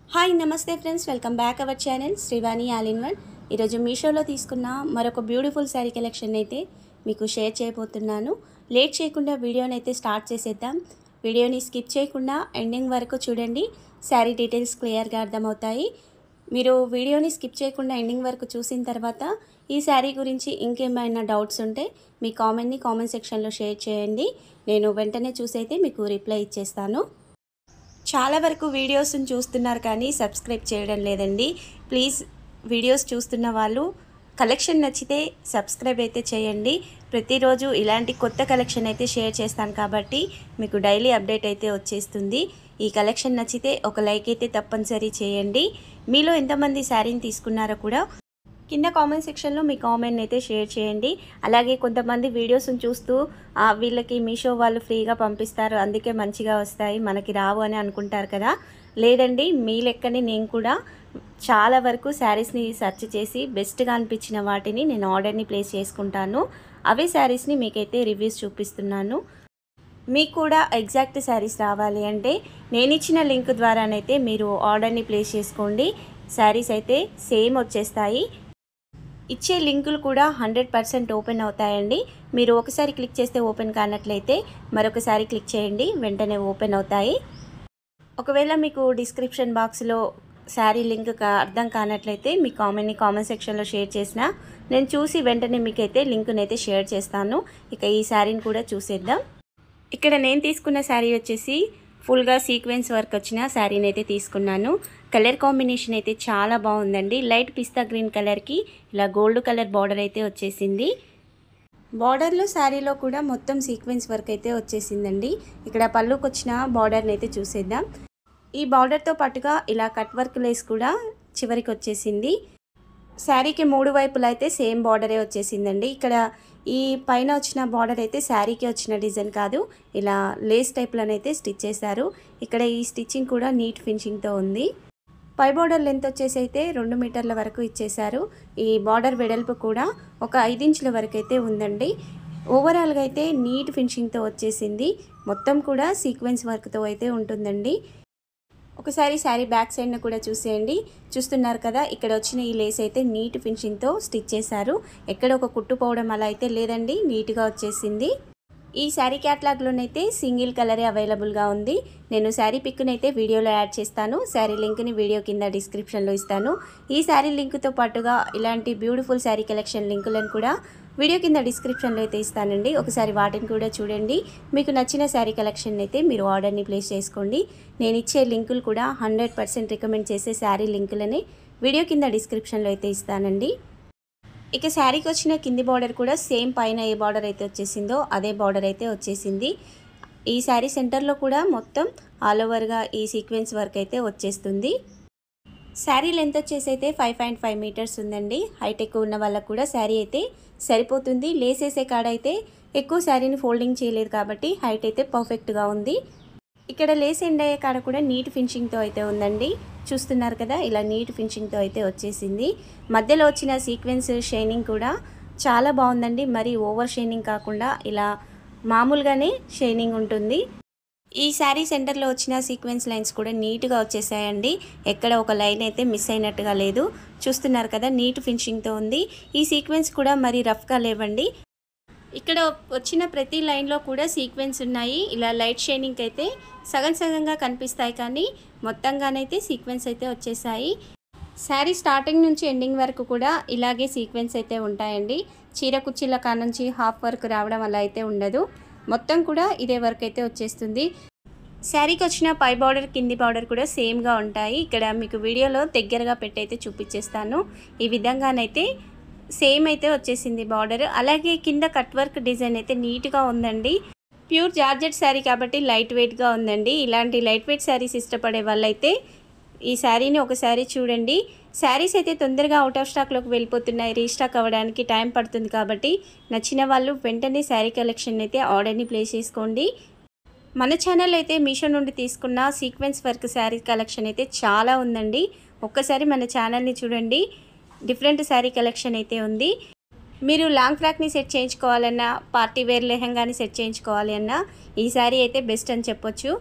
hi నమస్తే friends welcome back our channel Srivani all in one ఈరోజు మీషోలో తీసుకున్న మరొక బ్యూటిఫుల్ శారీ కలెక్షన్ అయితే మీకు షేర్ చేయబోతున్నాను లేట్ చేయకుండా వీడియోని అయితే స్టార్ట్ చేసేద్దాం వీడియోని స్కిప్ చేయకుండా ఎండింగ్ వరకు చూడండి శారీ డీటెయిల్స్ క్లియర్గా అర్థమవుతాయి మీరు వీడియోని స్కిప్ చేయకుండా ఎండింగ్ వరకు చూసిన తర్వాత ఈ శారీ గురించి ఇంకేమైనా డౌట్స్ ఉంటే మీ కామెంట్ని కామెంట్ సెక్షన్లో షేర్ చేయండి నేను వెంటనే చూసైతే మీకు రిప్లై ఇచ్చేస్తాను చాలా వరకు వీడియోస్ని చూస్తున్నారు కానీ సబ్స్క్రైబ్ చేయడం లేదండి ప్లీజ్ వీడియోస్ చూస్తున్న వాళ్ళు కలెక్షన్ నచ్చితే సబ్స్క్రైబ్ అయితే చేయండి ప్రతిరోజు ఇలాంటి కొత్త కలెక్షన్ అయితే షేర్ చేస్తాను కాబట్టి మీకు డైలీ అప్డేట్ అయితే వచ్చేస్తుంది ఈ కలెక్షన్ నచ్చితే ఒక లైక్ అయితే తప్పనిసరి చేయండి మీలో ఎంతమంది శారీని తీసుకున్నారో కూడా కింద కామెంట్ సెక్షన్లో మీ కామెంట్ అయితే షేర్ చేయండి అలాగే కొంతమంది వీడియోస్ని చూస్తూ "ఆ, వీళ్ళకి మీషో వాళ్ళు ఫ్రీగా పంపిస్తారు అందుకే మంచిగా వస్తాయి మనకి రావు అని అనుకుంటారు కదా లేదండి మీ లెక్కని నేను కూడా చాలా వరకు శారీస్ని సెర్చ్ చేసి బెస్ట్గా అనిపించిన వాటిని నేను ఆర్డర్ని ప్లేస్ చేసుకుంటాను అవే శారీస్ని మీకైతే రివ్యూస్ చూపిస్తున్నాను మీకు కూడా ఎగ్జాక్ట్ శారీస్ రావాలి అంటే నేను ఇచ్చిన లింక్ ద్వారానైతే మీరు ఆర్డర్ని ప్లేస్ చేసుకోండి శారీస్ అయితే సేమ్ వచ్చేస్తాయి ఇచ్చే లింకులు కూడా హండ్రెడ్ పర్సెంట్ ఓపెన్ అవుతాయండి మీరు ఒకసారి క్లిక్ చేస్తే ఓపెన్ కానట్లయితే మరొకసారి క్లిక్ చేయండి వెంటనే ఓపెన్ అవుతాయి ఒకవేళ మీకు డిస్క్రిప్షన్ బాక్స్లో శారీ లింక్ కా అర్థం కానట్లయితే మీ కామెంట్ని కామెంట్ సెక్షన్లో షేర్ చేసిన నేను చూసి వెంటనే మీకైతే లింకుని అయితే షేర్ చేస్తాను ఇక ఈ శారీని కూడా చూసేద్దాం ఇక్కడ నేను తీసుకున్న శారీ వచ్చేసి ఫుల్గా సీక్వెన్స్ వర్క్ వచ్చిన శారీని అయితే తీసుకున్నాను కలర్ కాంబినేషన్ అయితే చాలా బాగుందండి లైట్ పిస్తా గ్రీన్ కలర్కి ఇలా గోల్డ్ కలర్ బార్డర్ అయితే వచ్చేసింది బార్డర్లో శారీలో కూడా మొత్తం సీక్వెన్స్ వర్క్ అయితే వచ్చేసిందండి ఇక్కడ పళ్ళుకి వచ్చిన బార్డర్ని అయితే చూసేద్దాం ఈ బార్డర్తో పాటుగా ఇలా కట్ వర్క్ లేస్ కూడా చివరికి వచ్చేసింది శారీకి మూడు వైపులా అయితే సేమ్ బార్డరే వచ్చేసిందండి ఇక్కడ ఈ పైన వచ్చిన బార్డర్ అయితే శారీకి వచ్చిన డిజైన్ కాదు ఇలా లేస్ టైప్లోనైతే స్టిచ్ చేశారు ఇక్కడ ఈ స్టిచ్చింగ్ కూడా నీట్ ఫినిషింగ్తో ఉంది పై బార్డర్ లెంత్ వచ్చేసి అయితే రెండు మీటర్ల వరకు ఇచ్చేశారు ఈ బార్డర్ వెడల్పు కూడా ఒక ఐదు ఇంచుల వరకు అయితే ఉందండి ఓవరాల్గా అయితే నీట్ ఫినిషింగ్తో వచ్చేసింది మొత్తం కూడా సీక్వెన్స్ వర్క్తో అయితే ఉంటుందండి ఒకసారి శారీ బ్యాక్ సైడ్ను కూడా చూసేయండి చూస్తున్నారు కదా ఇక్కడ వచ్చిన ఈ లేస్ అయితే నీట్ ఫినిషింగ్తో స్టిచ్ చేశారు ఎక్కడ ఒక కుట్టుపోవడం అలా అయితే లేదండి నీట్గా వచ్చేసింది ఈ శారీ క్యాట్లాగ్లోనైతే సింగిల్ కలరే అవైలబుల్గా ఉంది నేను శారీ పిక్ని అయితే వీడియోలో యాడ్ చేస్తాను శారీ లింక్ని వీడియో కింద డిస్క్రిప్షన్లో ఇస్తాను ఈ శారీ లింక్తో పాటుగా ఇలాంటి బ్యూటిఫుల్ శారీ కలెక్షన్ లింకులను కూడా వీడియో కింద డిస్క్రిప్షన్లో అయితే ఇస్తానండి ఒకసారి వాటిని కూడా చూడండి మీకు నచ్చిన శారీ కలెక్షన్ అయితే మీరు ఆర్డర్ని ప్లేస్ చేసుకోండి నేను ఇచ్చే లింకులు కూడా హండ్రెడ్ పర్సెంట్ రికమెండ్ చేసే శారీ లింకులని వీడియో కింద డిస్క్రిప్షన్లో అయితే ఇస్తానండి ఇక శారీకి వచ్చిన కింది బార్డర్ కూడా సేమ్ పైన ఏ బార్డర్ అయితే వచ్చేసిందో అదే బార్డర్ అయితే వచ్చేసింది ఈ శారీ సెంటర్లో కూడా మొత్తం ఆల్ ఓవర్గా ఈ సీక్వెన్స్ వర్క్ అయితే వచ్చేస్తుంది శారీ లెంత్ వచ్చేసి అయితే ఫైవ్ పాయింట్ ఫైవ్ మీటర్స్ ఉందండి హైట్ ఎక్కువ ఉన్న వాళ్ళకు కూడా శారీ అయితే సరిపోతుంది లేస్ వేసే కాడ అయితే ఎక్కువ శారీని ఫోల్డింగ్ చేయలేదు కాబట్టి హైట్ అయితే పర్ఫెక్ట్గా ఉంది ఇక్కడ లేస్ ఎండ్ అయ్యే కాడ కూడా నీట్ ఫినిషింగ్తో అయితే ఉందండి చూస్తున్నారు కదా ఇలా నీట్ ఫినిషింగ్తో అయితే వచ్చేసింది మధ్యలో వచ్చిన సీక్వెన్స్ షైనింగ్ కూడా చాలా బాగుందండి మరి ఓవర్ షైనింగ్ కాకుండా ఇలా మామూలుగానే షైనింగ్ ఉంటుంది ఈ శారీ సెంటర్లో వచ్చిన సీక్వెన్స్ లైన్స్ కూడా నీట్గా వచ్చేసాయండి ఎక్కడ ఒక లైన్ అయితే మిస్ అయినట్టుగా లేదు చూస్తున్నారు కదా నీట్ ఫినిషింగ్తో ఉంది ఈ సీక్వెన్స్ కూడా మరి రఫ్గా లేవండి ఇక్కడ వచ్చిన ప్రతి లైన్లో కూడా సీక్వెన్స్ ఉన్నాయి ఇలా లైట్ షైనింగ్ అయితే సగం సగంగా కనిపిస్తాయి కానీ మొత్తంగానైతే సీక్వెన్స్ అయితే వచ్చేసాయి శారీ స్టార్టింగ్ నుంచి ఎండింగ్ వరకు కూడా ఇలాగే సీక్వెన్స్ అయితే ఉంటాయండి చీర కుర్చీల కానుంచి హాఫ్ వర్క్ రావడం అలా అయితే ఉండదు మొత్తం కూడా ఇదే వర్క్ అయితే వచ్చేస్తుంది శారీకి వచ్చిన పై బార్డర్ కింది బార్డర్ కూడా సేమ్గా ఉంటాయి ఇక్కడ మీకు వీడియోలో దగ్గరగా పెట్టి అయితే చూపించేస్తాను ఈ విధంగానైతే సేమ్ అయితే వచ్చేసింది బార్డర్ అలాగే కింద కట్ వర్క్ డిజైన్ అయితే నీట్గా ఉందండి ప్యూర్ జార్జెట్ శారీ కాబట్టి లైట్ వెయిట్గా ఉందండి ఇలాంటి లైట్ వెయిట్ శారీస్ ఇష్టపడే వాళ్ళైతే ఈ శారీని ఒకసారి చూడండి శారీస్ అయితే తొందరగా అవుట్ ఆఫ్ స్టాక్లోకి వెళ్ళిపోతున్నాయి రీస్టాక్ అవ్వడానికి టైం పడుతుంది కాబట్టి నచ్చిన వాళ్ళు వెంటనే శారీ కలెక్షన్ అయితే ఆర్డర్ని ప్లేస్ చేసుకోండి మన ఛానల్ అయితే మీషో నుండి తీసుకున్న సీక్వెన్స్ వర్క్ శారీ కలెక్షన్ అయితే చాలా ఉందండి ఒక్కసారి మన ఛానల్ని చూడండి డిఫరెంట్ శారీ కలెక్షన్ అయితే ఉంది మీరు లాంగ్ ఫ్రాక్ని సెట్ చేయించుకోవాలన్నా పార్టీ వేర్ లెహంగాని సెట్ చేయించుకోవాలి అన్నా ఈ శారీ అయితే బెస్ట్ అని చెప్పొచ్చు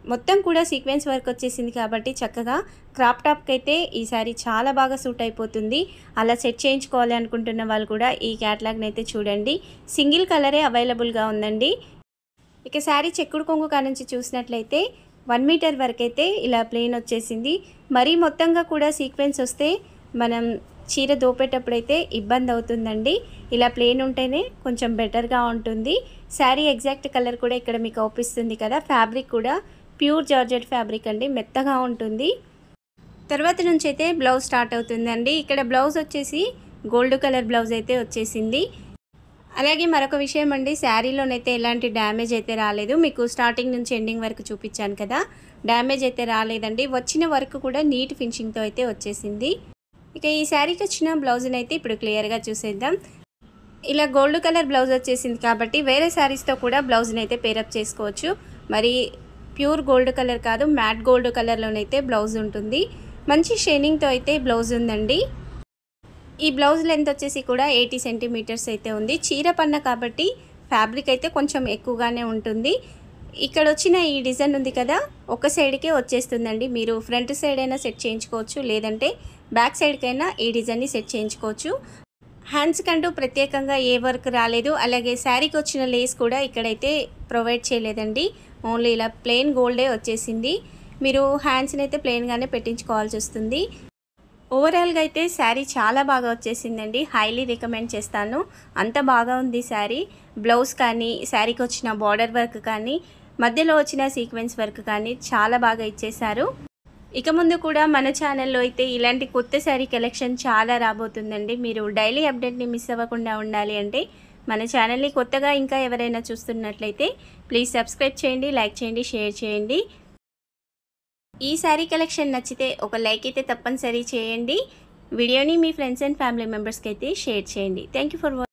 మొత్తం కూడా సీక్వెన్స్ వర్క్ వచ్చేసింది కాబట్టి చక్కగా క్రాప్ టాప్కి అయితే ఈ శారీ చాలా బాగా సూట్ అయిపోతుంది అలా సెట్ చేయించుకోవాలి అనుకుంటున్న వాళ్ళు కూడా ఈ క్యాటలాగ్ని అయితే చూడండి సింగిల్ కలరే అవైలబుల్గా ఉందండి ఇక శారీ చెక్కుడు కొంగు కానుంచి చూసినట్లయితే వన్ మీటర్ వరకు అయితే ఇలా ప్లెయిన్ వచ్చేసింది మరీ మొత్తంగా కూడా సీక్వెన్స్ వస్తే మనం చీర దోపేటప్పుడైతే ఇబ్బంది అవుతుందండి ఇలా ప్లెయిన్ ఉంటేనే కొంచెం బెటర్గా ఉంటుంది శారీ ఎగ్జాక్ట్ కలర్ కూడా ఇక్కడ మీకు అవుపిస్తుంది కదా ఫ్యాబ్రిక్ కూడా ప్యూర్ జార్జెట్ ఫ్యాబ్రిక్ అండి మెత్తగా ఉంటుంది తర్వాత నుంచి అయితే బ్లౌజ్ స్టార్ట్ అవుతుందండి ఇక్కడ బ్లౌజ్ వచ్చేసి గోల్డ్ కలర్ బ్లౌజ్ అయితే వచ్చేసింది అలాగే మరొక విషయం అండి శారీలోనైతే ఎలాంటి డ్యామేజ్ అయితే రాలేదు మీకు స్టార్టింగ్ నుంచి ఎండింగ్ వరకు చూపించాను కదా డ్యామేజ్ అయితే రాలేదండి వచ్చిన వరకు కూడా నీట్ ఫినిషింగ్తో అయితే వచ్చేసింది ఇక ఈ శారీకి వచ్చిన బ్లౌజ్ని అయితే ఇప్పుడు క్లియర్గా చూసేద్దాం ఇలా గోల్డ్ కలర్ బ్లౌజ్ వచ్చేసింది కాబట్టి వేరే శారీస్తో కూడా బ్లౌజ్ని అయితే పేరప్ చేసుకోవచ్చు మరి ప్యూర్ గోల్డ్ కలర్ కాదు మ్యాట్ గోల్డ్ కలర్లోనైతే బ్లౌజ్ ఉంటుంది మంచి షైనింగ్తో అయితే బ్లౌజ్ ఉందండి ఈ బ్లౌజ్ లెంత్ వచ్చేసి కూడా ఎయిటీ సెంటీమీటర్స్ అయితే ఉంది చీర పన్న కాబట్టి ఫ్యాబ్రిక్ అయితే కొంచెం ఎక్కువగానే ఉంటుంది ఇక్కడ వచ్చిన ఈ డిజైన్ ఉంది కదా ఒక సైడ్కే వచ్చేస్తుందండి మీరు ఫ్రంట్ సైడ్ అయినా సెట్ చేయించుకోవచ్చు లేదంటే బ్యాక్ సైడ్కైనా ఈ డిజైన్ని సెట్ చేయించుకోవచ్చు హ్యాండ్స్ కంటూ ప్రత్యేకంగా ఏ వర్క్ రాలేదు అలాగే శారీకి వచ్చిన లేస్ కూడా ఇక్కడైతే ప్రొవైడ్ చేయలేదండి ఓన్లీ ఇలా ప్లెయిన్ గోల్డే వచ్చేసింది మీరు హ్యాండ్స్ని అయితే ప్లెయిన్గానే పెట్టించుకోవాల్సి వస్తుంది ఓవరాల్గా అయితే శారీ చాలా బాగా వచ్చేసిందండి హైలీ రికమెండ్ చేస్తాను అంత బాగా ఉంది శారీ బ్లౌజ్ కానీ శారీకి వచ్చిన బార్డర్ వర్క్ కానీ మధ్యలో వచ్చిన సీక్వెన్స్ వర్క్ కానీ చాలా బాగా ఇచ్చేశారు ఇక ముందు కూడా మన ఛానల్లో అయితే ఇలాంటి కొత్త శారీ కలెక్షన్ చాలా రాబోతుందండి మీరు డైలీ అప్డేట్ని మిస్ అవ్వకుండా ఉండాలి అంటే మన ఛానల్ని కొత్తగా ఇంకా ఎవరైనా చూస్తున్నట్లయితే ప్లీజ్ సబ్స్క్రైబ్ చేయండి లైక్ చేయండి షేర్ చేయండి ఈ శారీ కలెక్షన్ నచ్చితే ఒక లైక్ అయితే తప్పనిసరి చేయండి వీడియోని మీ ఫ్రెండ్స్ అండ్ ఫ్యామిలీ మెంబర్స్కి అయితే షేర్ చేయండి థ్యాంక్ యూ ఫర్